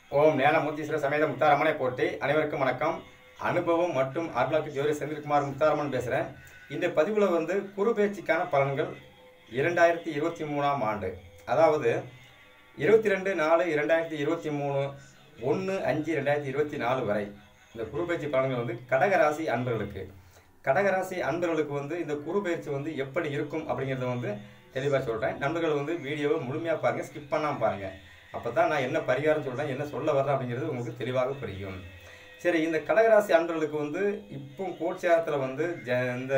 ஓம் ஞானமூர்த்தீஸ்வர சமேத முத்தாரம்மனை போட்டி அனைவருக்கும் வணக்கம் அனுபவம் மற்றும் அருளாக்கு ஜோதி செந்தில்குமார் முத்தாரம்மன் பேசுகிறேன் இந்த பதிவில் வந்து குரு பயிற்சிக்கான பலன்கள் இரண்டாயிரத்தி இருபத்தி மூணாம் ஆண்டு அதாவது இருபத்தி ரெண்டு நாலு இரண்டாயிரத்தி இருபத்தி மூணு ஒன்று அஞ்சு ரெண்டாயிரத்தி இருபத்தி நாலு வரை இந்த குரு பயிற்சி பலன்கள் வந்து கடகராசி அன்பர்களுக்கு கடகராசி அன்பர்களுக்கு வந்து இந்த குரு பயிற்சி வந்து எப்படி இருக்கும் அப்படிங்கிறத வந்து தெளிவாக சொல்கிறேன் நண்பர்கள் வந்து வீடியோவை முழுமையாக பாருங்கள் ஸ்கிப் பண்ணாமல் பாருங்கள் அப்போ தான் நான் என்ன பரிகாரம் சொல்கிறேன் என்ன சொல்ல வர்றேன் அப்படிங்கிறது உங்களுக்கு தெளிவாக புரியும் சரி இந்த கடகராசி அன்பர்களுக்கு வந்து இப்போ கோட்சாரத்தில் வந்து ஜ இந்த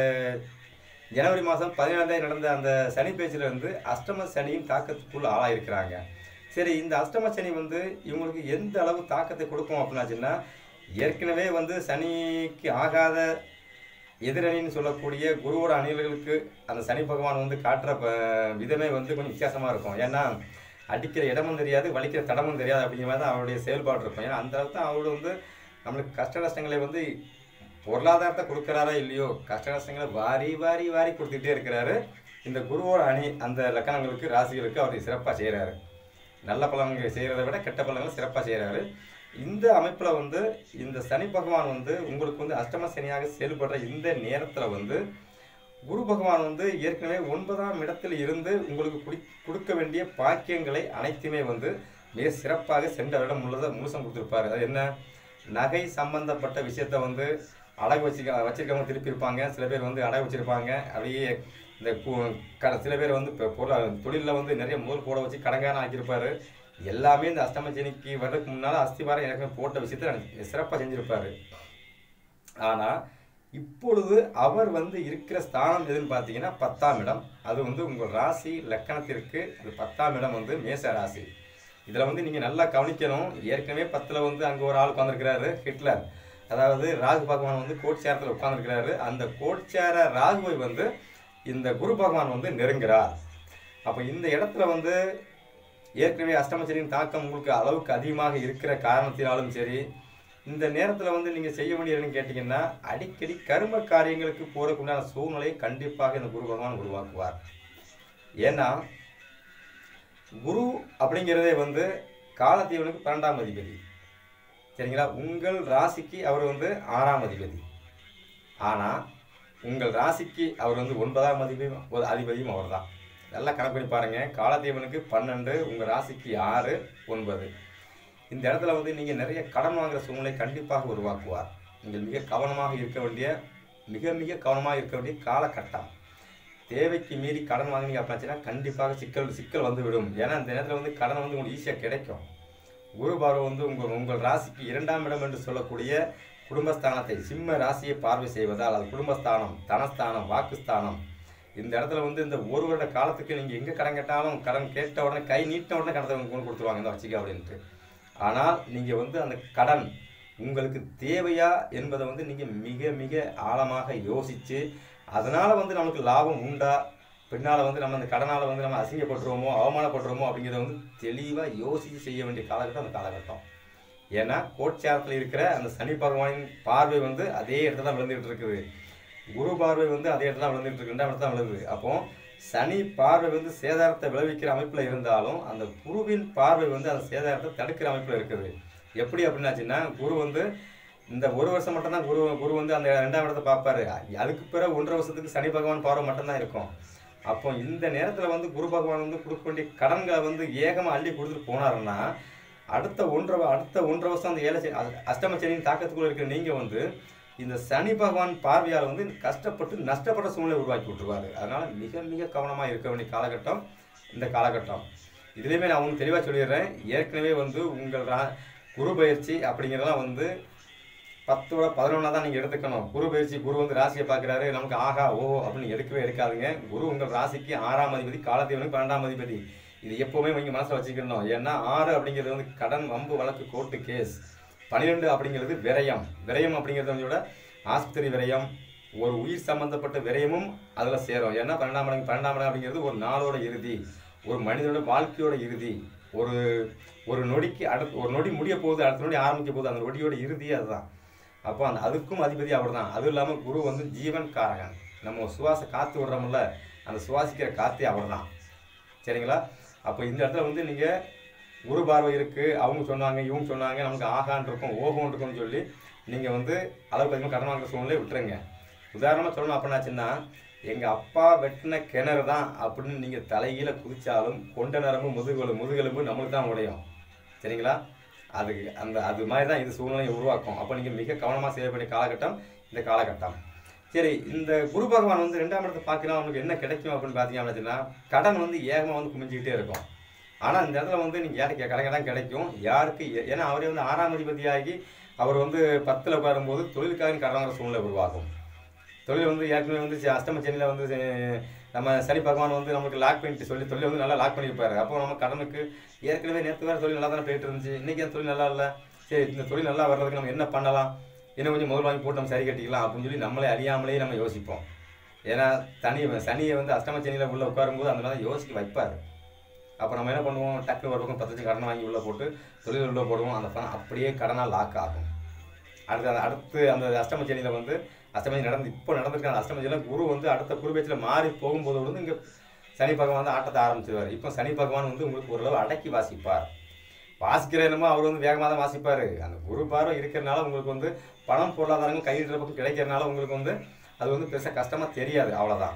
ஜனவரி மாதம் பதினேழாம் தேதி நடந்த அந்த சனி பேச்சில் வந்து அஷ்டம சனியின் தாக்கத்துக்குள் ஆளாயிருக்கிறாங்க சரி இந்த அஷ்டம சனி வந்து இவங்களுக்கு எந்த அளவு தாக்கத்தை கொடுக்கும் அப்படின்னாச்சுன்னா ஏற்கனவே வந்து சனிக்கு ஆகாத எதிரணின்னு சொல்லக்கூடிய குருவோட அணில்களுக்கு அந்த சனி பகவான் வந்து காட்டுற ப- விதமே வந்து கொஞ்சம் வித்தியாசமாக இருக்கும் ஏன்னா அடிக்கிற இடமும் தெரியாது வலிக்கிற தடமும் தெரியாது அப்படிங்கிற மாதிரி தான் அவருடைய செயல்பாடு இருக்கும் ஏன்னா அந்த அளவுக்கு தான் அவரோட வந்து நம்மளுக்கு கஷ்ட நஷ்டங்களை வந்து பொருளாதாரத்தை கொடுக்குறாரா இல்லையோ கஷ்ட நஷ்டங்களை வாரி வாரி வாரி கொடுத்துட்டே இருக்கிறாரு இந்த குருவோட அணி அந்த லக்கணங்களுக்கு ராசிகளுக்கு அவர் சிறப்பாக செய்கிறாரு நல்ல பலன்கள் செய்கிறத விட கெட்ட பலன்கள் சிறப்பாக செய்கிறாரு இந்த அமைப்பில் வந்து இந்த சனி பகவான் வந்து உங்களுக்கு வந்து அஷ்டம சனியாக செயல்படுற இந்த நேரத்தில் வந்து குரு பகவான் வந்து ஏற்கனவே ஒன்பதாம் இடத்தில் இருந்து உங்களுக்கு குடி கொடுக்க வேண்டிய பாக்கியங்களை அனைத்துமே வந்து மிக சிறப்பாக சென்ற வருடம் முழுத முழுசம் கொடுத்துருப்பாரு அது என்ன நகை சம்பந்தப்பட்ட விஷயத்த வந்து அடகு வச்சுக்க வச்சிருக்கவங்க திருப்பி இருப்பாங்க சில பேர் வந்து அடகு வச்சிருப்பாங்க அப்படியே இந்த கு- க சில பேர் வந்து இப்போ பொருள் தொழிலில் வந்து நிறைய முதல் போட வச்சு கடங்கான ஆக்கியிருப்பாரு எல்லாமே இந்த அஷ்டமச்சனிக்கு வர்றதுக்கு முன்னால் அஸ்திவாரம் எனக்கு போட்ட விஷயத்த சிறப்பாக செஞ்சிருப்பாரு ஆனால் இப்பொழுது அவர் வந்து இருக்கிற ஸ்தானம் எதுன்னு பார்த்தீங்கன்னா பத்தாம் இடம் அது வந்து உங்கள் ராசி லக்கணத்திற்கு அது பத்தாம் இடம் வந்து மேச ராசி இதில் வந்து நீங்கள் நல்லா கவனிக்கணும் ஏற்கனவே பத்தில் வந்து அங்கே ஒரு ஆள் உட்காந்துருக்கிறாரு ஹிட்லர் அதாவது ராகு பகவான் வந்து கோட்சேரத்தில் உட்காந்துருக்கிறாரு அந்த கோட்சேர ராகுவை வந்து இந்த குரு பகவான் வந்து நெருங்குறார் அப்போ இந்த இடத்துல வந்து ஏற்கனவே அஷ்டமச்சரியின் தாக்கம் உங்களுக்கு அளவுக்கு அதிகமாக இருக்கிற காரணத்தினாலும் சரி இந்த நேரத்தில் வந்து நீங்கள் செய்ய வேண்டியதுன்னு கேட்டிங்கன்னா அடிக்கடி கர்ம காரியங்களுக்கு போறதுக்குண்டான சூழ்நிலையை கண்டிப்பாக இந்த குரு பகவான் உருவாக்குவார் ஏன்னா குரு அப்படிங்கிறதே வந்து காலத்தீவனுக்கு பன்னெண்டாம் அதிபதி சரிங்களா உங்கள் ராசிக்கு அவர் வந்து ஆறாம் அதிபதி ஆனால் உங்கள் ராசிக்கு அவர் வந்து ஒன்பதாம் அதிபதியும் ஒரு அதிபதியும் அவர் தான் நல்லா கணக்கு பண்ணி பாருங்க காலத்தீவனுக்கு பன்னெண்டு உங்கள் ராசிக்கு ஆறு ஒன்பது இந்த இடத்துல வந்து நீங்கள் நிறைய கடன் வாங்குற சூழ்நிலை கண்டிப்பாக உருவாக்குவார் நீங்கள் மிக கவனமாக இருக்க வேண்டிய மிக மிக கவனமாக இருக்க வேண்டிய காலகட்டம் தேவைக்கு மீறி கடன் வாங்கினீங்க அப்படின்னா கண்டிப்பாக சிக்கல் சிக்கல் வந்து விடும் ஏன்னா இந்த நேரத்தில் வந்து கடன் வந்து உங்களுக்கு ஈஸியாக கிடைக்கும் குரு பார்வை வந்து உங்கள் உங்கள் ராசிக்கு இரண்டாம் இடம் என்று சொல்லக்கூடிய குடும்பஸ்தானத்தை சிம்ம ராசியை பார்வை செய்வதால் அது குடும்பஸ்தானம் தனஸ்தானம் வாக்குஸ்தானம் இந்த இடத்துல வந்து இந்த ஒரு வருட காலத்துக்கு நீங்கள் எங்கே கடன் கேட்டாலும் கடன் கேட்ட உடனே கை நீட்ட உடனே கடத்தை கொண்டு கொடுத்துருவாங்க இந்த வச்சுக்க அப்படின்ட்டு ஆனால் நீங்கள் வந்து அந்த கடன் உங்களுக்கு தேவையா என்பதை வந்து நீங்கள் மிக மிக ஆழமாக யோசித்து அதனால் வந்து நமக்கு லாபம் உண்டா பின்னால் வந்து நம்ம அந்த கடனால் வந்து நம்ம அசிங்கப்பட்டுருவோமோ அவமானப்பட்டுருவோமோ அப்படிங்கிறத வந்து தெளிவாக யோசித்து செய்ய வேண்டிய காலகட்டம் அந்த காலகட்டம் ஏன்னா கோட்சாரத்தில் இருக்கிற அந்த சனி பகவானின் பார்வை வந்து அதே இடத்துல தான் விழுந்துகிட்டு இருக்குது குரு பார்வை வந்து அதே இடத்துல தான் விழுந்துட்டு இருக்கு ரெண்டாம் இடத்துல தான் விழுது அப்போ சனி பார்வை வந்து சேதாரத்தை விளைவிக்கிற அமைப்பில் இருந்தாலும் அந்த குருவின் பார்வை வந்து அந்த சேதாரத்தை தடுக்கிற அமைப்பில் இருக்குது எப்படி அப்படின்னாச்சுன்னா குரு வந்து இந்த ஒரு வருஷம் மட்டும்தான் குரு குரு வந்து அந்த ரெண்டாம் இடத்தை பார்ப்பாரு அதுக்கு பிறகு ஒன்றரை வருஷத்துக்கு சனி பகவான் பார்வை மட்டும்தான் இருக்கும் அப்போ இந்த நேரத்தில் வந்து குரு பகவான் வந்து கொடுக்க வேண்டிய கடன்களை வந்து ஏகமாக அள்ளி கொடுத்துட்டு போனாருன்னா அடுத்த ஒன்றரை அடுத்த ஒன்றரை வருஷம் அந்த ஏழை சனி- அது அஷ்டம சனியின் தாக்கத்துக்குள்ள இருக்கிற நீங்கள் வந்து இந்த சனி பகவான் பார்வையால் வந்து கஷ்டப்பட்டு நஷ்டப்பட்ட சூழ்நிலை உருவாக்கி விட்டுருவாரு அதனால மிக மிக கவனமாக இருக்க வேண்டிய காலகட்டம் இந்த காலகட்டம் இதுலேயுமே நான் உங்களுக்கு தெளிவாக சொல்லிடுறேன் ஏற்கனவே வந்து உங்கள் ரா குரு பயிற்சி அப்படிங்கிறதெல்லாம் வந்து பத்தோட பதினொன்றா தான் நீங்கள் எடுத்துக்கணும் குரு பயிற்சி குரு வந்து ராசியை பார்க்குறாரு நமக்கு ஆகா ஓ அப்படின்னு எடுக்கவே எடுக்காதுங்க குரு உங்கள் ராசிக்கு ஆறாம் அதிபதி காலத்தேவனுக்கு பன்னெண்டாம் அதிபதி இது எப்போவுமே நீங்கள் மனசில் வச்சுக்கணும் ஏன்னா ஆறு அப்படிங்கிறது வந்து கடன் வம்பு வழக்கு கோர்ட்டு கேஸ் பன்னிரெண்டு அப்படிங்கிறது விரயம் விரயம் அப்படிங்கிறது வந்து விட ஆஸ்பத்திரி விரயம் ஒரு உயிர் சம்பந்தப்பட்ட விரயமும் அதில் சேரும் ஏன்னா பன்னெண்டாம் இடம் பன்னெண்டாம் இடம் அப்படிங்கிறது ஒரு நாளோட இறுதி ஒரு மனிதனோட வாழ்க்கையோட இறுதி ஒரு ஒரு நொடிக்கு அடுத்து ஒரு நொடி முடிய போகுது அடுத்த நொடி ஆரம்பிக்க போகுது அந்த நொடியோட இறுதியே அதுதான் அப்போ அந்த அதுக்கும் அதிபதி அவர் தான் அதுவும் இல்லாமல் குரு வந்து ஜீவன் காரகன் நம்ம சுவாச காற்று விடுறோம்ல அந்த சுவாசிக்கிற காற்றே அவர் தான் சரிங்களா அப்போ இந்த இடத்துல வந்து நீங்கள் குரு பார்வை இருக்கு அவங்க சொன்னாங்க இவங்க சொன்னாங்க நமக்கு ஆகான் இருக்கும் ஓகோன் இருக்கும்னு சொல்லி நீங்கள் வந்து அளவுக்கு அதிகமாக கடன் வாங்குற சூழ்நிலை விட்டுருங்க உதாரணமாக சொல்லணும் அப்படின்னாச்சுன்னா எங்கள் அப்பா வெட்டின கிணறு தான் அப்படின்னு நீங்கள் தலைகீழ குதிச்சாலும் கொண்ட நரம்பு முதுகெலும்பு முதுகெலும்பு நம்மளுக்கு தான் உடையும் சரிங்களா அதுக்கு அந்த அது மாதிரி தான் இது சூழ்நிலையை உருவாக்கும் அப்போ நீங்கள் மிக கவனமாக செய்ய வேண்டிய காலகட்டம் இந்த காலகட்டம் சரி இந்த குரு பகவான் வந்து ரெண்டாம் இடத்தை பார்க்கலாம் அவனுக்கு என்ன கிடைக்கும் அப்படின்னு பார்த்தீங்க அப்படின்னா கடன் வந்து ஏகமாக வந்து குமிஞ்சிக்கிட்டே இருக்கும் ஆனால் இந்த இடத்துல வந்து நீங்கள் யாருக்கு கடன் கடன் கிடைக்கும் யாருக்கு ஏ- ஏன்னா அவரே வந்து ஆறாம் அதிபதியாகி அவர் வந்து பத்தில் உட்காரும்போது தொழிலுக்காக கடன் வாங்குற சூழ்நிலை உருவாகும் தொழில் வந்து ஏற்கனவே வந்து சி- அஷ்டம சனியில் வந்து சி- நம்ம சனி பகவான் வந்து நமக்கு லாக் பண்ணிட்டு சொல்லி தொழில் வந்து நல்லா லாக் பண்ணியிருப்பாரு அப்போ நம்ம கடனுக்கு ஏற்கனவே நேற்று வேறு தொழில் நல்லா தானே போயிட்டு இருந்துச்சு இன்றைக்கி அந்த தொழில் நல்லா இல்லை சரி இந்த தொழில் நல்லா வர்றதுக்கு நம்ம என்ன பண்ணலாம் இன்னும் கொஞ்சம் முதல் வாங்கி போட்டு நம்ம சரி கட்டிக்கலாம் அப்படின்னு சொல்லி நம்மளே அறியாமலே நம்ம யோசிப்போம் ஏன்னா தனி சனியை வந்து அஷ்டம சனியில் உள்ள உட்காரும்போது அந்த மாதிரி யோசிக்க வைப்பார் அப்போ நம்ம என்ன பண்ணுவோம் டக்கு ஒரு பக்கம் பத்து லட்சம் கடனை வாங்கி உள்ளே போட்டு தொழில் உள்ளே போடுவோம் அந்த பணம் அப்படியே கடனாக லாக் ஆகும் அடுத்து அந்த அடுத்து அந்த அஷ்டம சனியில் வந்து அஷ்டமி நடந்து இப்போ நடந்திருக்க அந்த அஷ்டம சனியில் குரு வந்து அடுத்த குரு பேச்சில் மாறி போகும்போது வந்து இங்கே சனி பகவான் வந்து ஆட்டத்தை ஆரம்பிச்சிருவார் இப்போ சனி பகவான் வந்து உங்களுக்கு ஓரளவு அடக்கி வாசிப்பார் வாசிக்கிற என்னமோ அவர் வந்து வேகமாக தான் வாசிப்பார் அந்த குரு பார்வை இருக்கிறனால உங்களுக்கு வந்து பணம் பொருளாதாரங்கள் கையிடுற பக்கம் கிடைக்கிறனால உங்களுக்கு வந்து அது வந்து பெருசாக கஷ்டமாக தெரியாது அவ்வளோதான்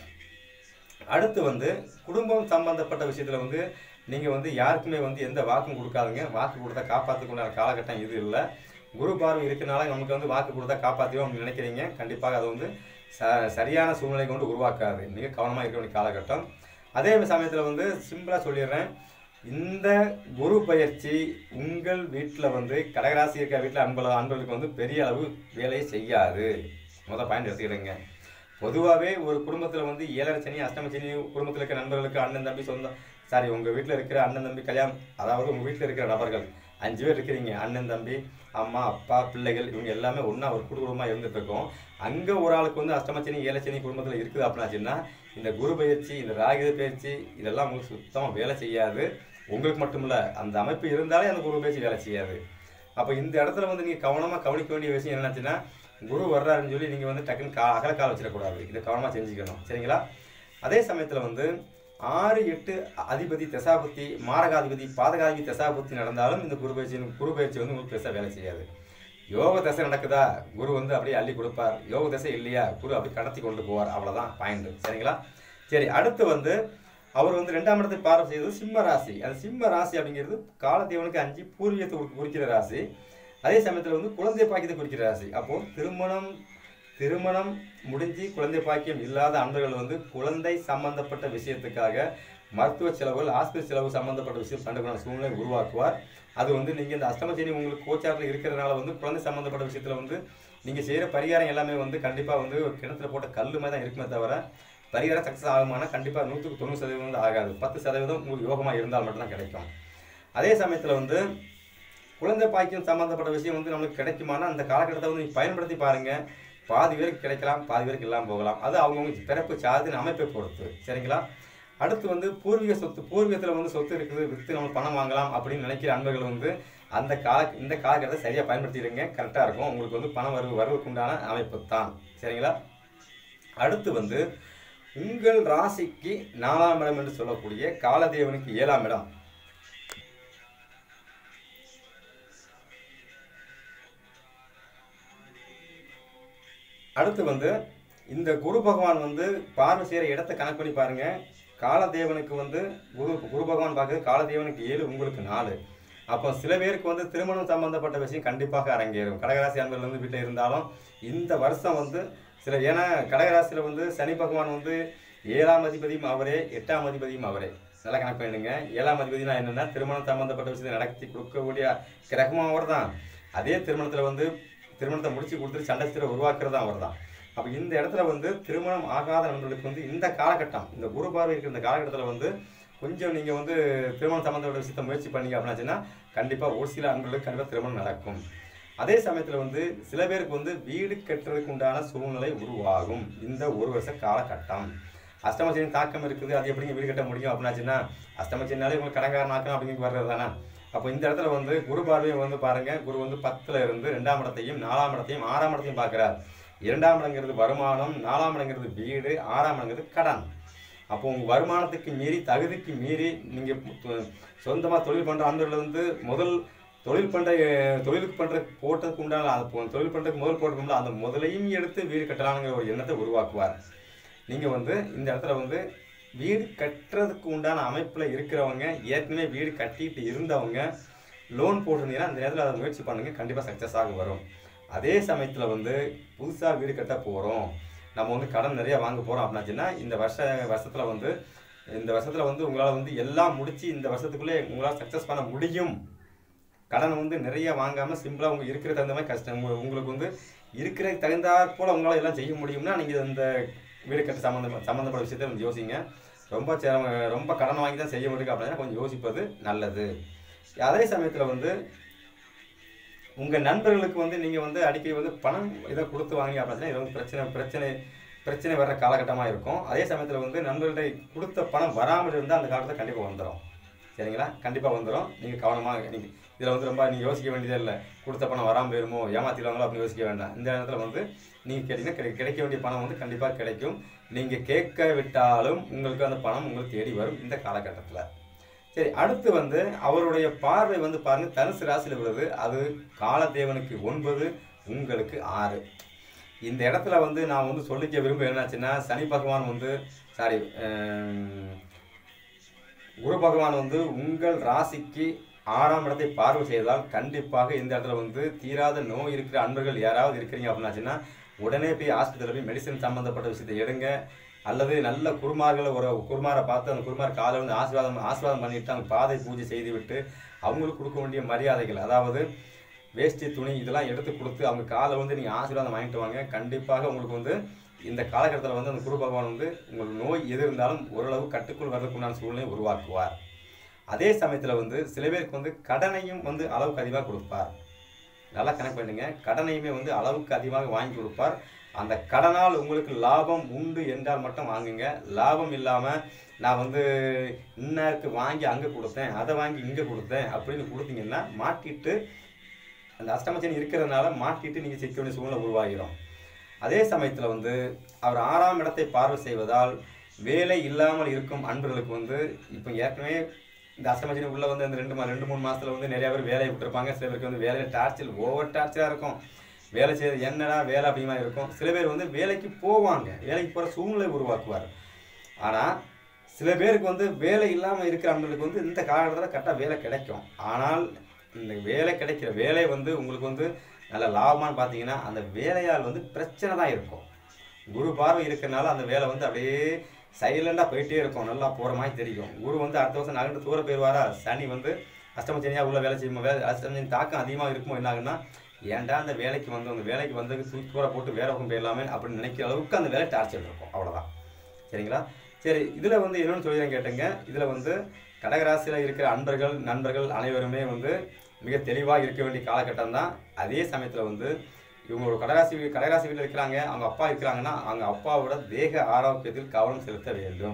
அடுத்து வந்து குடும்பம் சம்பந்தப்பட்ட விஷயத்தில் வந்து நீங்கள் வந்து யாருக்குமே வந்து எந்த வாக்கும் கொடுக்காதுங்க வாக்கு கொடுத்தா காப்பாற்றிக்கொண்டான காலகட்டம் இது இல்லை குரு பார்வை இருக்கனால நமக்கு வந்து வாக்கு கொடுத்தா காப்பாற்றிவோம் அப்படின்னு நினைக்கிறீங்க கண்டிப்பாக அது வந்து ச சரியான சூழ்நிலை கொண்டு உருவாக்காது மிக கவனமாக இருக்க வேண்டிய காலகட்டம் அதே சமயத்தில் வந்து சிம்பிளாக சொல்லிடுறேன் இந்த குரு பயிற்சி உங்கள் வீட்டில் வந்து கடகராசி இருக்க வீட்டில் அன்பல அன்பர்களுக்கு வந்து பெரிய அளவு வேலையை செய்யாது முதல் பாயிண்ட் எடுத்துக்கிடுங்க பொதுவாகவே ஒரு குடும்பத்தில் வந்து ஏழரை சனி அஷ்டம சனி குடும்பத்தில் இருக்கிற நண்பர்களுக்கு அண்ணன் தம்பி சொந்தம் சாரி உங்கள் வீட்டில் இருக்கிற அண்ணன் தம்பி கல்யாணம் அதாவது உங்கள் வீட்டில் இருக்கிற நபர்கள் அஞ்சு பேர் இருக்கிறீங்க அண்ணன் தம்பி அம்மா அப்பா பிள்ளைகள் இவங்க எல்லாமே ஒன்றா ஒரு குடும்பமாக இருந்துட்டு இருக்கோம் அங்கே ஒரு ஆளுக்கு வந்து அஷ்டமச்சனி ஏழச்சனி குடும்பத்தில் இருக்குது அப்படின்னாச்சுன்னா இந்த குரு பயிற்சி இந்த ராகித பயிற்சி இதெல்லாம் உங்களுக்கு சுத்தமாக வேலை செய்யாது உங்களுக்கு மட்டும் இல்லை அந்த அமைப்பு இருந்தாலே அந்த குரு பயிற்சி வேலை செய்யாது அப்போ இந்த இடத்துல வந்து நீங்கள் கவனமாக கவனிக்க வேண்டிய விஷயம் என்னாச்சுன்னா குரு வர்றாருன்னு சொல்லி நீங்கள் வந்து டக்குன்னு கா அகலக்கால் வச்சிடக்கூடாது இதை கவனமாக செஞ்சுக்கணும் சரிங்களா அதே சமயத்தில் வந்து ஆறு எட்டு அதிபதி தசாபுத்தி மாரகாதிபதி பாதகாதிபதி தசாபுத்தி நடந்தாலும் இந்த குரு பயிற்சி குரு பயிற்சி வந்து உங்களுக்கு பெருசாக வேலை செய்யாது யோக தசை நடக்குதா குரு வந்து அப்படியே அள்ளி கொடுப்பார் யோக தசை இல்லையா குரு அப்படி கடத்தி கொண்டு போவார் அவ்வளோதான் பாயிண்ட் சரிங்களா சரி அடுத்து வந்து அவர் வந்து ரெண்டாம் இடத்தை பார்வை செய்தது சிம்ம ராசி அந்த சிம்ம ராசி அப்படிங்கிறது காலத்தேவனுக்கு அஞ்சு பூர்வீகத்தை குறி- குறிக்கிற ராசி அதே சமயத்தில் வந்து குழந்தை பாக்கியத்தை குறிக்கிற ராசி அப்போ திருமணம் திருமணம் முடிஞ்சு குழந்தை பாக்கியம் இல்லாத அன்பர்கள் வந்து குழந்தை சம்பந்தப்பட்ட விஷயத்துக்காக மருத்துவ செலவுகள் ஆஸ்பத்திரி செலவு சம்பந்தப்பட்ட விஷயம் கண்டுக்கான சூழ்நிலை உருவாக்குவார் அது வந்து நீங்கள் இந்த அஷ்டமசனி உங்களுக்கு கோச்சாரத்தில் இருக்கிறதுனால வந்து குழந்தை சம்பந்தப்பட்ட விஷயத்தில் வந்து நீங்கள் செய்கிற பரிகாரம் எல்லாமே வந்து கண்டிப்பாக வந்து ஒரு கிணத்துல போட்ட கல் மாதிரி தான் இருக்குமே தவிர பரிகாரம் சக்ஸஸ் ஆகுமானா கண்டிப்பாக நூற்றுக்கு தொண்ணூறு சதவீதம் வந்து ஆகாது பத்து சதவீதம் உங்களுக்கு யோகமாக இருந்தால் மட்டும்தான் கிடைக்கும் அதே சமயத்தில் வந்து குழந்தை பாக்கியம் சம்மந்தப்பட்ட விஷயம் வந்து நம்மளுக்கு கிடைக்குமானா அந்த காலகட்டத்தை வந்து நீங்க பயன்படுத்தி பாருங்க பாதி பேருக்கு கிடைக்கலாம் பாதி பேருக்கு இல்லாமல் போகலாம் அது அவங்கவுங்க பிறப்பு சாதின் அமைப்பை பொறுத்து சரிங்களா அடுத்து வந்து பூர்வீக சொத்து பூர்வீகத்தில் வந்து சொத்து இருக்குது விற்று நம்ம பணம் வாங்கலாம் அப்படின்னு நினைக்கிற அன்பர்கள் வந்து அந்த கால இந்த காலகட்டத்தை சரியாக பயன்படுத்திடுங்க கரெக்டாக இருக்கும் உங்களுக்கு வந்து பணம் வரவு வரவுக்குண்டான அமைப்பு தான் சரிங்களா அடுத்து வந்து உங்கள் ராசிக்கு நாலாம் இடம் என்று சொல்லக்கூடிய காலதேவனுக்கு ஏழாம் இடம் அடுத்து வந்து இந்த குரு பகவான் வந்து பார்வை செய்கிற இடத்த கணக்கு பண்ணி பாருங்க காலதேவனுக்கு வந்து குரு குரு பகவான் பார்க்குறது காலதேவனுக்கு ஏழு உங்களுக்கு நாலு அப்போ சில பேருக்கு வந்து திருமணம் சம்பந்தப்பட்ட விஷயம் கண்டிப்பாக அரங்கேறும் கடகராசி அன்பர்கள் வந்து வீட்டில் இருந்தாலும் இந்த வருஷம் வந்து சில ஏன்னா கடகராசியில் வந்து சனி பகவான் வந்து ஏழாம் அதிபதியும் அவரே எட்டாம் அதிபதியும் அவரே நல்லா கணக்கு பண்ணிடுங்க ஏழாம் அதிபதினா என்னன்னா திருமணம் சம்பந்தப்பட்ட விஷயத்தை நடத்தி கொடுக்கக்கூடிய கிரகமும் அவர் தான் அதே திருமணத்தில் வந்து திருமணத்தை முடிச்சு கொடுத்துட்டு சண்டை சித்திரை உருவாக்குறது அவர் தான் அப்போ இந்த இடத்துல வந்து திருமணம் ஆகாத நண்பர்களுக்கு வந்து இந்த காலகட்டம் இந்த குரு பார்வை இருக்கிற இந்த காலகட்டத்தில் வந்து கொஞ்சம் நீங்கள் வந்து திருமணம் சம்மந்தப்பட்ட விஷயத்தை முயற்சி பண்ணீங்க அப்படின்னாச்சுன்னா கண்டிப்பாக ஒரு சில அன்பர்களுக்கு கண்டிப்பாக திருமணம் நடக்கும் அதே சமயத்தில் வந்து சில பேருக்கு வந்து வீடு கட்டுறதுக்கு உண்டான சூழ்நிலை உருவாகும் இந்த ஒரு வருஷ காலகட்டம் அஷ்டமச்சனின் தாக்கம் இருக்குது அது எப்படிங்க வீடு கட்ட முடியும் அப்படின்னாச்சுன்னா அஷ்டமச்சனாலே உங்களுக்கு கடங்காரன் ஆக்கணும் அப்படிங்கிறது வர்றது தானே அப்போ இந்த இடத்துல வந்து குரு பார்வையை வந்து பாருங்க குரு வந்து பத்துல இருந்து ரெண்டாம் இடத்தையும் நாலாம் இடத்தையும் ஆறாம் இடத்தையும் பார்க்குறார் இரண்டாம் இடங்கிறது வருமானம் நாலாம் இடங்கிறது வீடு ஆறாம் இடங்கிறது கடன் அப்போ உங்கள் வருமானத்துக்கு மீறி தகுதிக்கு மீறி நீங்கள் சொந்தமாக தொழில் பண்ணுற அன்பர்கள் வந்து முதல் தொழில் பண்ணுற தொழிலுக்கு பண்ணுற போட்டதுக்கு உண்டான அந்த பொ- தொழில் பண்ணுறதுக்கு முதல் போட்டுக்கோம்ல அந்த முதலையும் எடுத்து வீடு கட்டலாங்கிற ஒரு எண்ணத்தை உருவாக்குவார் நீங்கள் வந்து இந்த இடத்துல வந்து வீடு கட்டுறதுக்கு உண்டான அமைப்பில் இருக்கிறவங்க ஏற்கனவே வீடு கட்டிட்டு இருந்தவங்க லோன் போட்டிருந்தீங்கன்னா அந்த நேரத்தில் அதை முயற்சி பண்ணுங்க கண்டிப்பாக சக்ஸஸ் ஆக வரும் அதே சமயத்தில் வந்து புதுசாக வீடு கட்ட போகிறோம் நம்ம வந்து கடன் நிறைய வாங்க போகிறோம் அப்படின்னாச்சுன்னா இந்த வருஷ வருஷத்தில் வந்து இந்த வருஷத்தில் வந்து உங்களால் வந்து எல்லாம் முடிச்சு இந்த வருஷத்துக்குள்ளே உங்களால் சக்ஸஸ் பண்ண முடியும் கடன் வந்து நிறைய வாங்காமல் சிம்பிளாக உங்க இருக்கிற தகுந்த மாதிரி கஷ்டம் உங்க- உங்களுக்கு வந்து இருக்கிற தகுந்தாற் போல் உங்களால் எல்லாம் செய்ய முடியும்னா நீங்கள் இந்த வீடு கட்ட சம்மந்தம் சம்மந்தப்பட்ட விஷயத்தை கொஞ்சம் யோசிங்க ரொம்ப சிரம ரொம்ப கடன் வாங்கி தான் செய்ய முடியும் அப்படின்னா கொஞ்சம் யோசிப்பது நல்லது அதே சமயத்தில் வந்து உங்கள் நண்பர்களுக்கு வந்து நீங்கள் வந்து அடிக்கடி வந்து பணம் இதை கொடுத்து வாங்கி அப்படின்னா இது வந்து பிரச்சனை பிரச்சனை பிரச்சனை வர்ற காலகட்டமாக இருக்கும் அதே சமயத்தில் வந்து நண்பர்கள்ட்ட கொடுத்த பணம் வராமல் இருந்தால் அந்த காலத்தில் கண்டிப்பாக வந்துடும் சரிங்களா கண்டிப்பாக வந்துடும் நீங்கள் கவனமாக நீங்கள் இதில் வந்து ரொம்ப நீங்கள் யோசிக்க வேண்டியதே இல்லை கொடுத்த பணம் வராமல் போயிருமோ ஏமாத்திடுவாங்களோ அப்படின்னு யோசிக்க வேண்டாம் இந்த நேரத்தில் வந்து நீங்கள் கேட்டிங்கன்னா கிடை கிடைக்க வேண்டிய பணம் வந்து கண்டிப்பாக கிடைக்கும் நீங்கள் கேட்க விட்டாலும் உங்களுக்கு அந்த பணம் உங்களுக்கு தேடி வரும் இந்த காலகட்டத்தில் சரி அடுத்து வந்து அவருடைய பார்வை வந்து பாருங்க தனுசு ராசியில் விழுது அது காலதேவனுக்கு ஒன்பது உங்களுக்கு ஆறு இந்த இடத்துல வந்து நான் வந்து சொல்லிக்க விரும்ப என்னாச்சுன்னா சனி பகவான் வந்து சாரி குரு பகவான் வந்து உங்கள் ராசிக்கு ஆறாம் இடத்தை பார்வை செய்தால் கண்டிப்பாக இந்த இடத்துல வந்து தீராத நோய் இருக்கிற அன்பர்கள் யாராவது இருக்கிறீங்க அப்படின்னாச்சுன்னா உடனே போய் ஆஸ்பத்திரியில் போய் மெடிசன் சம்மந்தப்பட்ட விஷயத்தை எடுங்க அல்லது நல்ல குருமார்களை ஒரு குருமாரை பார்த்து அந்த குருமார் காலை வந்து ஆசீர்வாதம் ஆசீர்வாதம் பண்ணிட்டு அவங்க பாதை பூஜை செய்து விட்டு அவங்களுக்கு கொடுக்க வேண்டிய மரியாதைகள் அதாவது வேஷ்டி துணி இதெல்லாம் எடுத்து கொடுத்து அவங்க காலை வந்து நீங்கள் ஆசீர்வாதம் வாங்கிட்டு வாங்க கண்டிப்பாக உங்களுக்கு வந்து இந்த காலகட்டத்தில் வந்து அந்த குரு பகவான் வந்து உங்களுக்கு நோய் எது இருந்தாலும் ஓரளவு கட்டுக்குள் வரதுக்குண்டான சூழ்நிலையை உருவாக்குவார் அதே சமயத்தில் வந்து சில பேருக்கு வந்து கடனையும் வந்து அளவுக்கு அதிகமாக கொடுப்பார் நல்லா கணக்கு பண்ணுங்க கடனையுமே வந்து அளவுக்கு அதிகமாக வாங்கி கொடுப்பார் அந்த கடனால் உங்களுக்கு லாபம் உண்டு என்றால் மட்டும் வாங்குங்க லாபம் இல்லாமல் நான் வந்து இன்னாருக்கு வாங்கி அங்கே கொடுத்தேன் அதை வாங்கி இங்கே கொடுத்தேன் அப்படின்னு கொடுத்தீங்கன்னா மாட்டிட்டு அந்த அஷ்டமச்சனி இருக்கிறதுனால மாட்டிட்டு நீங்கள் சிக்க வேண்டிய சூழ்நிலை உருவாகிடும் அதே சமயத்தில் வந்து அவர் ஆறாம் இடத்தை பார்வை செய்வதால் வேலை இல்லாமல் இருக்கும் அன்பர்களுக்கு வந்து இப்போ ஏற்கனவே இந்த அஷ்டமச்சனி உள்ள வந்து அந்த ரெண்டு மா ரெண்டு மூணு மாசத்துல வந்து நிறைய பேர் வேலையை விட்டுருப்பாங்க சில பேருக்கு வந்து வேலையில் டார்ச்சர் ஓவர் டார்ச்சராக இருக்கும் வேலை செய்யறது என்னடா வேலை அப்படிமா இருக்கும் சில பேர் வந்து வேலைக்கு போவாங்க வேலைக்கு போகிற சூழ்நிலை உருவாக்குவார் ஆனால் சில பேருக்கு வந்து வேலை இல்லாமல் இருக்கிற அன்பர்களுக்கு வந்து இந்த காலகட்டத்தில் கரெக்டாக வேலை கிடைக்கும் ஆனால் இந்த வேலை கிடைக்கிற வேலை வந்து உங்களுக்கு வந்து நல்ல லாபமான்னு பார்த்தீங்கன்னா அந்த வேலையால் வந்து பிரச்சனை தான் இருக்கும் குரு பார்வை இருக்கிறனால அந்த வேலை வந்து அப்படியே சைலண்டாக போயிட்டே இருக்கும் நல்லா போகிற மாதிரி தெரியும் குரு வந்து அடுத்த வருஷம் நகர்ந்து தூர போயிடுவாரா சனி வந்து அஷ்டம சனியாக உள்ள வேலை செய்யுமா வேலை அஷ்டம சனி தாக்கம் அதிகமாக இருக்குமோ என்ன ஆகுன்னா ஏன்டா அந்த வேலைக்கு வந்து அந்த வேலைக்கு வந்ததுக்கு தூக்கி தூர போட்டு வேற பக்கம் போயிடலாமே அப்படின்னு நினைக்கிற அளவுக்கு அந்த வேலை டார்ச்சர் இருக்கும் அவ்வளோதான் சரிங்களா சரி இதில் வந்து என்னென்னு சொல்லி கேட்டேங்க இதில் வந்து கடகராசியில் இருக்கிற அன்பர்கள் நண்பர்கள் அனைவருமே வந்து மிக தெளிவாக இருக்க வேண்டிய காலகட்டம் தான் அதே சமயத்தில் வந்து இவங்க ஒரு கடகராசி வீ- கடகராசி வீட்டில் இருக்கிறாங்க அவங்க அப்பா இருக்கிறாங்கன்னா அவங்க அப்பாவோட தேக ஆரோக்கியத்தில் கவனம் செலுத்த வேண்டும்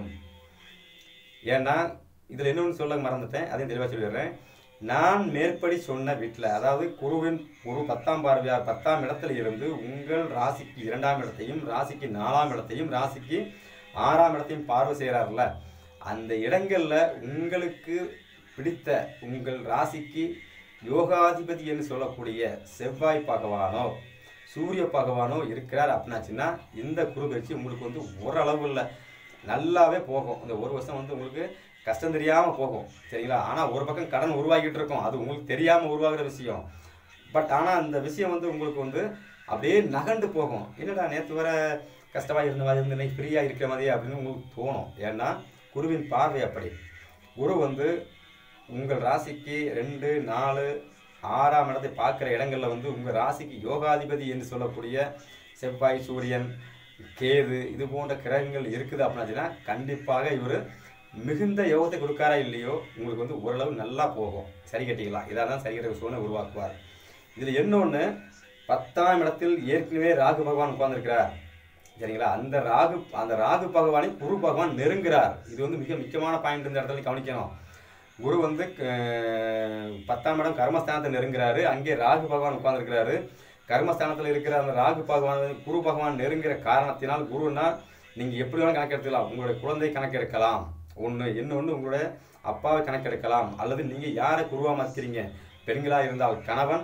ஏன்னா இதில் இன்னொன்று சொல்ல மறந்துட்டேன் அதையும் தெளிவாக சொல்லிடுறேன் நான் மேற்படி சொன்ன வீட்டில் அதாவது குருவின் குரு பத்தாம் பார்வையார் பத்தாம் இடத்துல இருந்து உங்கள் ராசிக்கு இரண்டாம் இடத்தையும் ராசிக்கு நாலாம் இடத்தையும் ராசிக்கு ஆறாம் இடத்தையும் பார்வை செய்கிறார்ல அந்த இடங்கள்ல உங்களுக்கு பிடித்த உங்கள் ராசிக்கு யோகாதிபதி என்று சொல்லக்கூடிய செவ்வாய் பகவானோ சூரிய பகவானோ இருக்கிறார் அப்படின்னாச்சுன்னா இந்த குரு பயிற்சி உங்களுக்கு வந்து ஓரளவு இல்லை நல்லாவே போகும் இந்த ஒரு வருஷம் வந்து உங்களுக்கு கஷ்டம் தெரியாம போகும் சரிங்களா ஆனா ஒரு பக்கம் கடன் உருவாக்கிட்டு இருக்கும் அது உங்களுக்கு தெரியாம உருவாகிற விஷயம் பட் ஆனா அந்த விஷயம் வந்து உங்களுக்கு வந்து அப்படியே நகண்டு போகும் என்னடா நேற்று வர கஷ்டமா இருந்த மாதிரி இருந்து இன்னைக்கு ஃப்ரீயா இருக்கிற மாதிரி அப்படின்னு உங்களுக்கு தோணும் ஏன்னா குருவின் பார்வை அப்படி குரு வந்து உங்கள் ராசிக்கு ரெண்டு நாலு ஆறாம் இடத்தை பார்க்குற இடங்கள்ல வந்து உங்கள் ராசிக்கு யோகாதிபதி என்று சொல்லக்கூடிய செவ்வாய் சூரியன் கேது இது போன்ற கிரகங்கள் இருக்குது அப்படின்னாச்சுன்னா கண்டிப்பாக இவர் மிகுந்த யோகத்தை கொடுக்காரா இல்லையோ உங்களுக்கு வந்து ஓரளவு நல்லா போகும் சரி கட்டிக்கலாம் இதாக தான் சரி கட்ட சூழ்நிலை உருவாக்குவார் இதில் இன்னொன்று பத்தாம் இடத்தில் ஏற்கனவே ராகு பகவான் உட்கார்ந்திருக்கிறார் சரிங்களா அந்த ராகு அந்த ராகு பகவானை குரு பகவான் நெருங்குறார் இது வந்து மிக முக்கியமான பாயிண்ட் இந்த இடத்துல கவனிக்கணும் குரு வந்து அஹ், பத்தாம் இடம் கர்மஸ்தானத்தை நெருங்குறாரு அங்கே ராகு பகவான் உட்கார்ந்திருக்கிறாரு கர்மஸ்தானத்தில் இருக்கிற அந்த ராகு பகவான் வந்து குரு பகவான் நெருங்குற காரணத்தினால் குருன்னா நீங்கள் எப்படி வேணாலும் கணக்கெடுத்துக்கலாம் உங்களுடைய குழந்தை கணக்கெடுக்கலாம் ஒன்று இன்னொன்று உங்களுடைய அப்பாவை கணக்கெடுக்கலாம் அல்லது நீங்கள் யாரை குருவாக மதிக்கிறீங்க பெண்களாக இருந்தால் கணவன்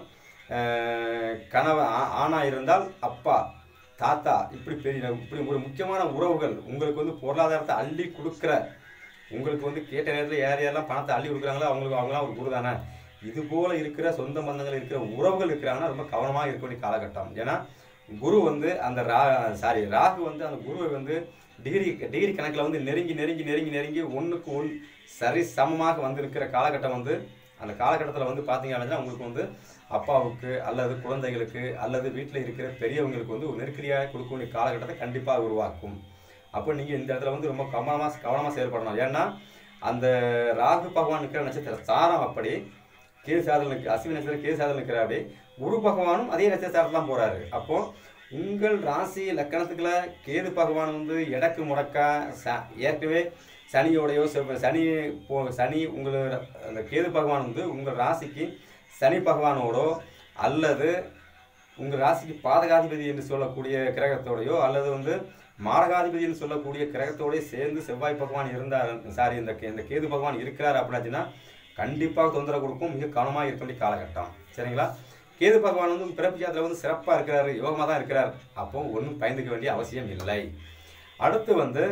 அஹ், கணவன் ஆ- ஆணாக இருந்தால் அப்பா தாத்தா இப்படி பெரிய இப்படி ஒரு முக்கியமான உறவுகள் உங்களுக்கு வந்து பொருளாதாரத்தை அள்ளி கொடுக்குற உங்களுக்கு வந்து கேட்ட நேரத்தில் யார் யாரெல்லாம் பணத்தை அள்ளி கொடுக்குறாங்களோ அவங்களுக்கு அவங்களாம் ஒரு குரு தானே இது போல இருக்கிற சொந்த பந்தங்கள் இருக்கிற உறவுகள் இருக்கிறாங்கன்னா ரொம்ப கவனமாக இருக்க வேண்டிய காலகட்டம் ஏன்னா குரு வந்து அந்த ரா சாரி ராகு வந்து அந்த குருவை வந்து டிகிரி டிகிரி கணக்கில் வந்து நெருங்கி நெருங்கி நெருங்கி நெருங்கி ஒன்றுக்கு ஒன் சரி சமமாக வந்து இருக்கிற காலகட்டம் வந்து அந்த காலகட்டத்தில் வந்து பார்த்தீங்க அப்படின்னா உங்களுக்கு வந்து அப்பாவுக்கு அல்லது குழந்தைகளுக்கு அல்லது வீட்டில் இருக்கிற பெரியவங்களுக்கு வந்து ஒரு நெருக்கடியாக கொடுக்கக்கூடிய காலகட்டத்தை கண்டிப்பாக உருவாக்கும் அப்போ நீங்கள் இந்த இடத்துல வந்து ரொம்ப கவனமாக கவனமாக செயல்படணும் ஏன்னா அந்த ராகு பகவான் இருக்கிற நட்சத்திர சாரம் அப்படி கீழ் சாதல் நிற்க அஸ்வினி நட்சத்திரம் கீழ் சாதல் நிற்கிறாப்படி குரு பகவானும் அதே நட்சத்திரத்தில் தான் போறாரு அப்போ உங்கள் ராசி லக்கணத்துக்குள்ள கேது பகவான் வந்து எடக்கு முடக்கா ச ஏற்கனவே சனியோடையோ செவ்வ- சனி போ சனி உங்கள் அந்த கேது பகவான் வந்து உங்கள் ராசிக்கு சனி பகவானோடோ அல்லது உங்கள் ராசிக்கு பாதகாதிபதி என்று சொல்லக்கூடிய கிரகத்தோடையோ அல்லது வந்து மாரகாதிபதி என்று சொல்லக்கூடிய கிரகத்தோடய சேர்ந்து செவ்வாய் பகவான் இருந்தார் சாரி இந்த கே- இந்த கேது பகவான் இருக்கிறார் அப்படின்னாச்சுன்னா கண்டிப்பாக தொந்தரவு கொடுக்கும் மிக கவனமாக இருக்க வேண்டிய காலகட்டம் சரிங்களா கேது பகவான் வந்து பிறப்பு ஜாதத்தில் வந்து சிறப்பாக இருக்கிறாரு யோகமாக தான் இருக்கிறார் அப்போ ஒன்றும் பயந்துக்க வேண்டிய அவசியம் இல்லை அடுத்து வந்து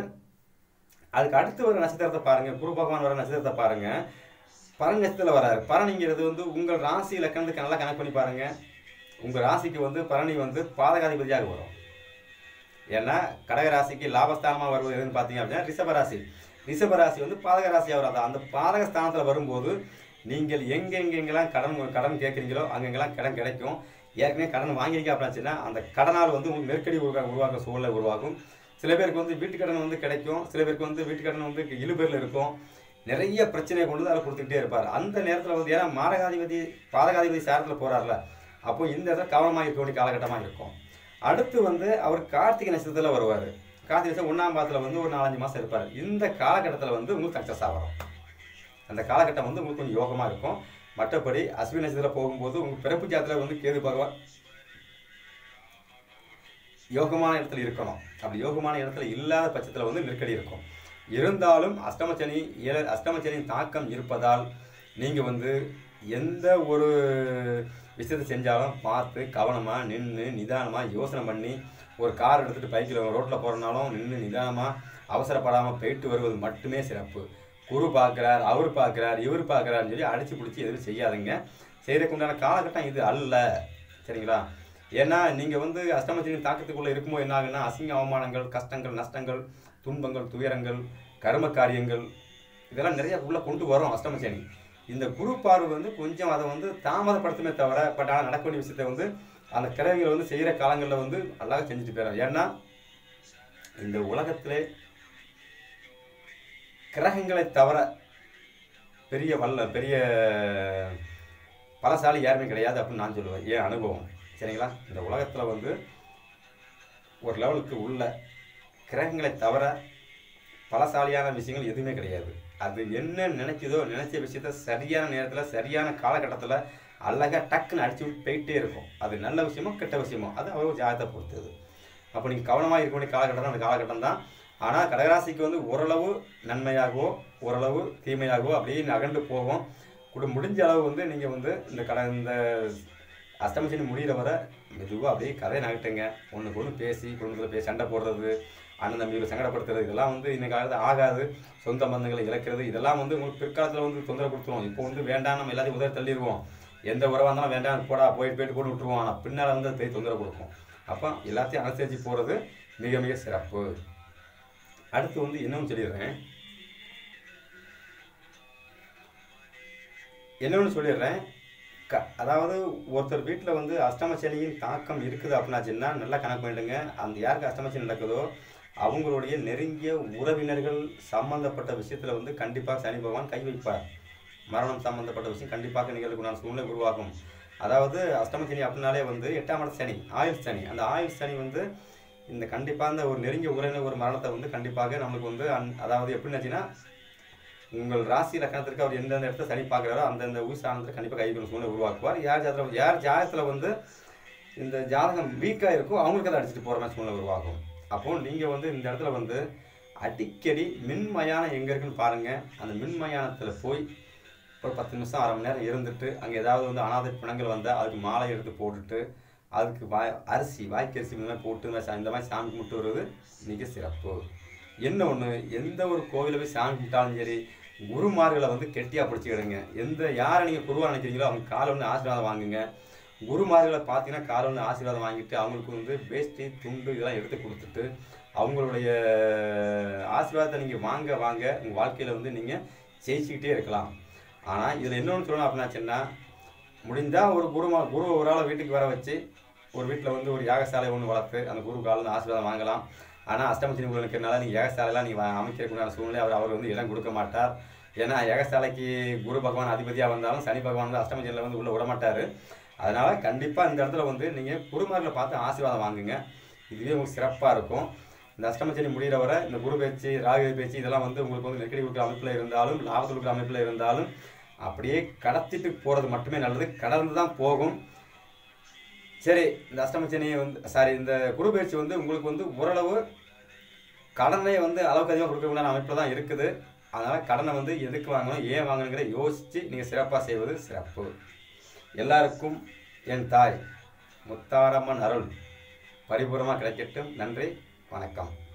அதுக்கு அடுத்து வர நட்சத்திரத்தை பாருங்க குரு பகவான் வர நட்சத்திரத்தை பாருங்க பரணி நட்சத்திரத்தில் வராரு பரணிங்கிறது வந்து உங்கள் ராசி இலக்கணத்துக்கு நல்லா கணக்கு பண்ணி பாருங்க உங்க ராசிக்கு வந்து பரணி வந்து பாதகாதிபதியாக வரும் ஏன்னா கடக ராசிக்கு லாபஸ்தானமா வருவது எதுன்னு பார்த்தீங்க அப்படின்னா ரிஷப ராசி ரிஷப ராசி வந்து பாதக ராசியாக வராது அந்த பாதக ஸ்தானத்தில் வரும்போது நீங்கள் எங்கெங்கெங்கெல்லாம் கடன் கடன் கேட்குறீங்களோ அங்கெங்கெல்லாம் கடன் கிடைக்கும் ஏற்கனவே கடன் வாங்கிருக்கீங்க அப்படின்னாச்சுன்னா அந்த கடனால் வந்து உங்களுக்கு நெருக்கடி உருவா உருவாக்க சூழ்நிலை உருவாகும் சில பேருக்கு வந்து வீட்டு கடன் வந்து கிடைக்கும் சில பேருக்கு வந்து வீட்டு கடன் வந்து இழுபேரில் இருக்கும் நிறைய பிரச்சனையை கொண்டு வந்து அதை கொடுத்துக்கிட்டே இருப்பார் அந்த நேரத்தில் வந்து ஏன்னா மாரகாதிபதி பாதகாதிபதி சாரத்தில் போறாருல அப்போ இந்த இடத்துல கவனமாக இருக்க வேண்டிய காலகட்டமாக இருக்கும் அடுத்து வந்து அவர் கார்த்திகை நட்சத்திரத்தில் வருவார் கார்த்திகை நட்சத்திரம் ஒன்றாம் பாதத்தில் வந்து ஒரு நாலஞ்சு மாதம் இருப்பார் இந்த காலகட்டத்தில் வந்து உங்களுக்கு சக்ஸஸ் ஆகும் அந்த காலகட்டம் வந்து உங்களுக்கு கொஞ்சம் யோகமாக இருக்கும் மற்றபடி அஸ்வினி நட்சத்திரத்தில் போகும்போது உங்கள் பிறப்பு ஜாதத்தில் வந்து கேது பகவான் யோகமான இடத்துல இருக்கணும் அப்படி யோகமான இடத்துல இல்லாத பட்சத்தில் வந்து நெருக்கடி இருக்கும் இருந்தாலும் அஷ்டமச்சனி ஏழ அஷ்டமச்சனியின் தாக்கம் இருப்பதால் நீங்கள் வந்து எந்த ஒரு விஷயத்தை செஞ்சாலும் பார்த்து கவனமாக நின்று நிதானமாக யோசனை பண்ணி ஒரு கார் எடுத்துகிட்டு பைக்கில் ரோட்டில் போகிறனாலும் நின்று நிதானமாக அவசரப்படாமல் போயிட்டு வருவது மட்டுமே சிறப்பு குரு பார்க்குறார் அவர் பார்க்குறார் இவர் பார்க்குறாருன்னு சொல்லி அடிச்சு பிடிச்சி எதுவும் செய்யாதுங்க செய்கிறதுக்கு உண்டான காலகட்டம் இது அல்ல சரிங்களா ஏன்னா நீங்கள் வந்து அஷ்டமத்தின் தாக்கத்துக்குள்ளே இருக்கும்போது என்ன ஆகுன்னா அசிங்க அவமானங்கள் கஷ்டங்கள் நஷ்டங்கள் துன்பங்கள் துயரங்கள் கர்ம காரியங்கள் இதெல்லாம் நிறைய உள்ள கொண்டு வரும் அஷ்டமசனி இந்த குரு பார்வை வந்து கொஞ்சம் அதை வந்து தாமதப்படுத்துமே தவிர பட் ஆனால் நடக்க வேண்டிய விஷயத்தை வந்து அந்த கிழவிகளை வந்து செய்கிற காலங்களில் வந்து அழகாக செஞ்சுட்டு போயிடும் ஏன்னா இந்த உலகத்திலே கிரகங்களை தவிர பெரிய வல்ல பெரிய பலசாலி யாருமே கிடையாது அப்படின்னு நான் சொல்லுவேன் ஏன் அனுபவம் சரிங்களா இந்த உலகத்தில் வந்து ஒரு லெவலுக்கு உள்ள கிரகங்களை தவிர பலசாலியான விஷயங்கள் எதுவுமே கிடையாது அது என்ன நினைக்குதோ நினைச்ச விஷயத்த சரியான நேரத்தில் சரியான காலகட்டத்தில் அழகாக டக்குன்னு அடிச்சு விட்டு போயிட்டே இருக்கும் அது நல்ல விஷயமோ கெட்ட விஷயமோ அது அவர் ஜாதகத்தை பொறுத்தது அப்போ நீங்கள் கவனமாக இருக்க வேண்டிய காலகட்டம் தான் அந்த காலகட்டம் தான் ஆனால் கடகராசிக்கு வந்து ஓரளவு நன்மையாகவோ ஓரளவு தீமையாகவோ அப்படியே நகர்ந்து போகும் கூட முடிஞ்ச அளவு வந்து நீங்கள் வந்து இந்த கட இந்த அஷ்டமசனி முடிகிற வரை மெதுவாக அப்படியே கதையை நகட்டுங்க ஒன்றுக்கு ஒன்று பேசி குடும்பத்தில் பேசி சண்டை போடுறது அண்ணன் தம்பிகளை சங்கடப்படுத்துறது இதெல்லாம் வந்து இன்னைக்கு காலத்தில் ஆகாது சொந்த பந்தங்களை இழக்கிறது இதெல்லாம் வந்து உங்களுக்கு பிற்காலத்தில் வந்து தொந்தரவு கொடுத்துருவோம் இப்போ வந்து வேண்டாம் நம்ம எல்லாத்தையும் உதவி தள்ளிடுவோம் எந்த உறவாக இருந்தாலும் வேண்டாம் போடா போயிட்டு போயிட்டு போட்டு விட்டுருவோம் ஆனால் பின்னால் வந்து அது பெரிய தொந்தரவு கொடுக்கும் அப்போ எல்லாத்தையும் அனுசரித்து போகிறது மிக மிக சிறப்பு அடுத்து வந்து என்னன்னு சொல்லிடுறேன் என்னன்னு சொல்லிடுறேன் க அதாவது ஒருத்தர் வீட்டில் வந்து அஷ்டமசனியின் தாக்கம் இருக்குது அப்படின்னாச்சுன்னா நல்லா கணக்கு பண்ணிடுங்க அந்த யாருக்கு அஷ்டமசனி நடக்குதோ அவங்களுடைய நெருங்கிய உறவினர்கள் சம்பந்தப்பட்ட விஷயத்தில் வந்து கண்டிப்பாக சனி பகவான் கை வைப்பார் மரணம் சம்பந்தப்பட்ட விஷயம் கண்டிப்பாக நிகழ்வுக்குண்டான சூழ்நிலை உருவாகும் அதாவது அஷ்டம சனி அப்படின்னாலே வந்து எட்டாம் இட சனி ஆயுள் சனி அந்த ஆயுள் சனி வந்து இந்த கண்டிப்பாக இந்த ஒரு நெருங்கிய உறவினர் ஒரு மரணத்தை வந்து கண்டிப்பாக நம்மளுக்கு வந்து அந் அதாவது எப்படின்னாச்சுன்னா உங்கள் ராசி லக்கணத்திற்கு அவர் எந்தெந்த இடத்துல சனி பார்க்குறாரோ அந்தந்த ஊசானத்தில் கண்டிப்பாக கைவிடும் சூழ்நிலை உருவாக்குவார் யார் ஜாதகம் யார் ஜாதகத்தில் வந்து இந்த ஜாதகம் வீக்காக இருக்கோ அவங்களுக்கு அதை அடிச்சுட்டு போகிற மாதிரி சூழ்நிலை உருவாகும் அப்போ நீங்கள் வந்து இந்த இடத்துல வந்து அடிக்கடி மின்மயானம் எங்கே இருக்குன்னு பாருங்கள் அந்த மின்மயானத்தில் போய் ஒரு பத்து நிமிஷம் அரை மணி நேரம் இருந்துட்டு அங்கே ஏதாவது வந்து அனாதை பிணங்கள் வந்தால் அதுக்கு மாலை எடுத்து போட்டுட்டு அதுக்கு வாய் அரிசி வாய்க்கரிசி இந்த மாதிரி போட்டு இந்த மாதிரி சா- இந்த மாதிரி சாமி கும்பிட்டு வருவது மிக சிறப்பு என்ன ஒன்று எந்த ஒரு கோவிலில் போய் சாமி கும்பிட்டாலும் சரி குருமார்களை வந்து கெட்டியாக பிடிச்சிக்கிடுங்க எந்த யாரை நீங்கள் குருவாக நினைக்கிறீங்களோ அவங்க காலை வந்து ஆசீர்வாதம் வாங்குங்க குருமார்களை பார்த்தீங்கன்னா காலை வந்து ஆசீர்வாதம் வாங்கிட்டு அவங்களுக்கு வந்து வேஷ்டி துண்டு இதெல்லாம் எடுத்து கொடுத்துட்டு அவங்களுடைய ஆசீர்வாதத்தை நீங்கள் வாங்க வாங்க உங்கள் வாழ்க்கையில் வந்து நீங்கள் ஜெயிச்சுக்கிட்டே இருக்கலாம் ஆனால் இதில் இன்னொன்று சொல்லணும் அப்படின்னாச்சுன்னா முடிஞ்சால் ஒரு குருமா குரு ஒரு ஆளை வீட்டுக்கு வர வச்சு ஒரு வீட்டில் வந்து ஒரு யாகசாலை ஒன்று வளர்த்து அந்த குரு காலில் ஆசீர்வாதம் வாங்கலாம் ஆனால் அஷ்டமச்சனி உங்களுக்கு இருக்கிறனால நீங்கள் யாகசாலைலாம் நீங்கள் அமைக்கிறதுக்குண்டான சூழ்நிலை அவர் அவர் வந்து இடம் கொடுக்க மாட்டார் ஏன்னா யாகசாலைக்கு குரு பகவான் அதிபதியாக வந்தாலும் சனி பகவான் வந்து அஷ்டமச்சனியில் வந்து உள்ளே விட மாட்டார் அதனால் கண்டிப்பாக இந்த இடத்துல வந்து நீங்கள் குருமார்களை பார்த்து ஆசீர்வாதம் வாங்குங்க இதுவே உங்களுக்கு சிறப்பாக இருக்கும் இந்த அஷ்டமச்சனி முடிகிற வரை இந்த குரு பேச்சு ராகு பேச்சு இதெல்லாம் வந்து உங்களுக்கு வந்து நெருக்கடி கொடுக்குற அமைப்பில் இருந்தாலும் லாபத்தில் கொடுக்குற அமைப்பில் இருந்தாலும் அப்படியே கடத்திட்டு போகிறது மட்டுமே நல்லது கடந்து தான் போகும் சரி இந்த அஷ்டமச்சனியை வந்து சாரி இந்த குரு பயிற்சி வந்து உங்களுக்கு வந்து ஓரளவு கடனை வந்து அளவுக்கு அதிகமாக கொடுக்கக்கூடிய அமைப்பில் தான் இருக்குது அதனால் கடனை வந்து எதுக்கு வாங்கணும் ஏன் வாங்கணுங்கிற யோசித்து நீங்கள் சிறப்பாக செய்வது சிறப்பு எல்லாருக்கும் என் தாய் முத்தாரம்மன் அருள் பரிபூர்ணமாக கிடைக்கட்டும் நன்றி வணக்கம்